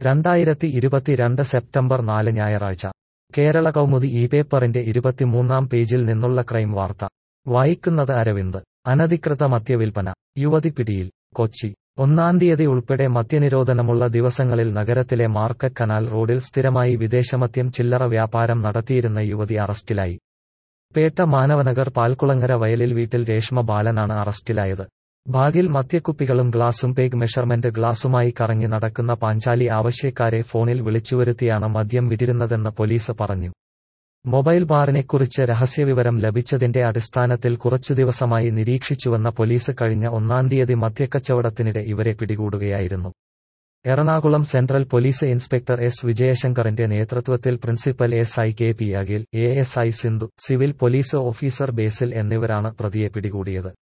രണ്ടായിരത്തി ഇരുപത്തിരണ്ട് സെപ്റ്റംബർ നാല് ഞായറാഴ്ച കേരള കൗമുദി ഈ പേപ്പറിന്റെ ഇരുപത്തിമൂന്നാം പേജിൽ നിന്നുള്ള ക്രൈം വാർത്ത വായിക്കുന്നത് അരവിന്ദ് അനധികൃത മദ്യവിൽപ്പന യുവതി പിടിയിൽ കൊച്ചി ഒന്നാം തീയതി ഉൾപ്പെടെ മദ്യനിരോധനമുള്ള ദിവസങ്ങളിൽ നഗരത്തിലെ മാർക്കറ്റ് കനാൽ റോഡിൽ സ്ഥിരമായി വിദേശമദ്യം ചില്ലറ വ്യാപാരം നടത്തിയിരുന്ന യുവതി അറസ്റ്റിലായി പേട്ട മാനവനഗർ പാൽക്കുളങ്ങര വയലിൽ വീട്ടിൽ രേഷ്മ ബാലനാണ് അറസ്റ്റിലായത് ബാഗിൽ മദ്യക്കുപ്പികളും ഗ്ലാസും പേഗ് മെഷർമെന്റ് ഗ്ലാസുമായി കറങ്ങി നടക്കുന്ന പാഞ്ചാലി ആവശ്യക്കാരെ ഫോണിൽ വിളിച്ചുവരുത്തിയാണ് മദ്യം വിതിരുന്നതെന്ന് പോലീസ് പറഞ്ഞു മൊബൈൽ ബാറിനെക്കുറിച്ച് രഹസ്യവിവരം ലഭിച്ചതിന്റെ അടിസ്ഥാനത്തിൽ കുറച്ചു ദിവസമായി നിരീക്ഷിച്ചുവന്ന പോലീസ് കഴിഞ്ഞ ഒന്നാം തീയതി മദ്യക്കച്ചവടത്തിനിടെ ഇവരെ പിടികൂടുകയായിരുന്നു Ernakulam central police inspector S വിജയശങ്കറിന്റെ നേതൃത്വത്തിൽ principal S I K P Akhil A S I Sindhu civil police officer Basil എന്നിവരാണ് പ്രതിയെ പിടികൂടിയത്